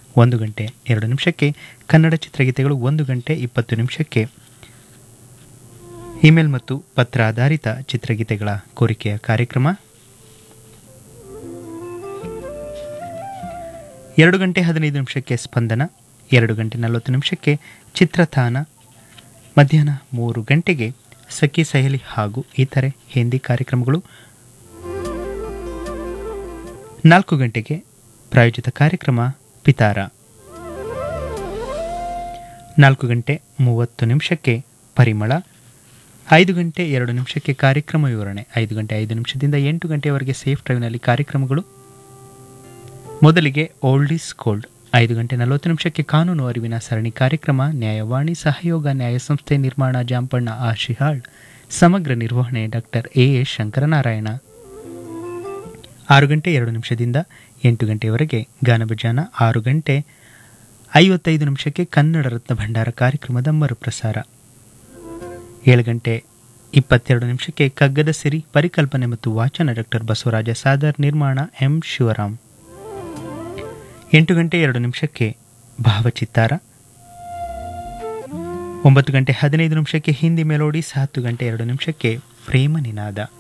ಒಂದು ಗಂಟೆ ಎರಡು ನಿಮಿಷಕ್ಕೆ ಕನ್ನಡ ಚಿತ್ರಗೀತೆಗಳು ಒಂದು ಗಂಟೆ ಇಪ್ಪತ್ತು ನಿಮಿಷಕ್ಕೆ ಇಮೇಲ್ ಮತ್ತು ಪತ್ರ ಆಧಾರಿತ ಚಿತ್ರಗೀತೆಗಳ ಕೋರಿಕೆಯ ಕಾರ್ಯಕ್ರಮ ಎರಡು ಗಂಟೆ ಹದಿನೈದು ನಿಮಿಷಕ್ಕೆ ಸ್ಪಂದನ ಎರಡು ಗಂಟೆ ನಲವತ್ತು ನಿಮಿಷಕ್ಕೆ ಚಿತ್ರತಾನ ಮಧ್ಯಾಹ್ನ ಮೂರು ಗಂಟೆಗೆ ಸಖಿ ಸಹೇಲಿ ಹಾಗೂ ಇತರೆ ಹಿಂದಿ ಕಾರ್ಯಕ್ರಮಗಳು ನಾಲ್ಕು ಗಂಟೆಗೆ ಪ್ರಾಯೋಜಿತ ಕಾರ್ಯಕ್ರಮ ಪಿತಾರ ನಾಲ್ಕು ಗಂಟೆ ಮೂವತ್ತು ನಿಮಿಷಕ್ಕೆ ಪರಿಮಳ ಐದು ಗಂಟೆ ಎರಡು ನಿಮಿಷಕ್ಕೆ ಕಾರ್ಯಕ್ರಮ ವಿವರಣೆ ಐದು ಗಂಟೆ ಐದು ನಿಮಿಷದಿಂದ ಎಂಟು ಗಂಟೆಯವರೆಗೆ ಸೇಫ್ ಡ್ರೈವ್ನಲ್ಲಿ ಕಾರ್ಯಕ್ರಮಗಳು ಮೊದಲಿಗೆ ಓಲ್ಡ್ ಈಸ್ ಗೋಲ್ಡ್ ಐದು ಗಂಟೆ ನಲವತ್ತು ನಿಮಿಷಕ್ಕೆ ಕಾನೂನು ಅರಿವಿನ ಸರಣಿ ಕಾರ್ಯಕ್ರಮ ನ್ಯಾಯವಾಣಿ ಸಹಯೋಗ ನ್ಯಾಯ ಸಂಸ್ಥೆ ನಿರ್ಮಾಣ ಜಾಂಪಣ್ಣ ಆಶಿಹಾಳ್ ಸಮಗ್ರ ನಿರ್ವಹಣೆ ಡಾಕ್ಟರ್ ಎ ಎಸ್ ಶಂಕರನಾರಾಯಣ ಆರು ಗಂಟೆ ಎರಡು ನಿಮಿಷದಿಂದ ಎಂಟು ಗಂಟೆಯವರೆಗೆ ಗಾನಭಜಾನ ಆರು ಗಂಟೆ ಐವತ್ತೈದು ನಿಮಿಷಕ್ಕೆ ಕನ್ನಡ ರತ್ನ ಭಂಡಾರ ಕಾರ್ಯಕ್ರಮದ ಮರುಪ್ರಸಾರ ಏಳು ಗಂಟೆ ಇಪ್ಪತ್ತೆರಡು ನಿಮಿಷಕ್ಕೆ ಕಗ್ಗದ ಸಿರಿ ಪರಿಕಲ್ಪನೆ ಮತ್ತು ವಾಚನ ಡಾಕ್ಟರ್ ಬಸವರಾಜ ಸಾದರ್ ನಿರ್ಮಾಣ ಎಂ ಶಿವರಾಮ್ ಎಂಟು ಗಂಟೆ ಎರಡು ನಿಮಿಷಕ್ಕೆ ಭಾವಚಿತ್ತಾರ ಒಂಬತ್ತು ಗಂಟೆ ಹದಿನೈದು ನಿಮಿಷಕ್ಕೆ ಹಿಂದಿ ಮೆಲೋಡಿಸ್ ಹತ್ತು ಗಂಟೆ ಎರಡು ನಿಮಿಷಕ್ಕೆ ಪ್ರೇಮ ನಿನಾದ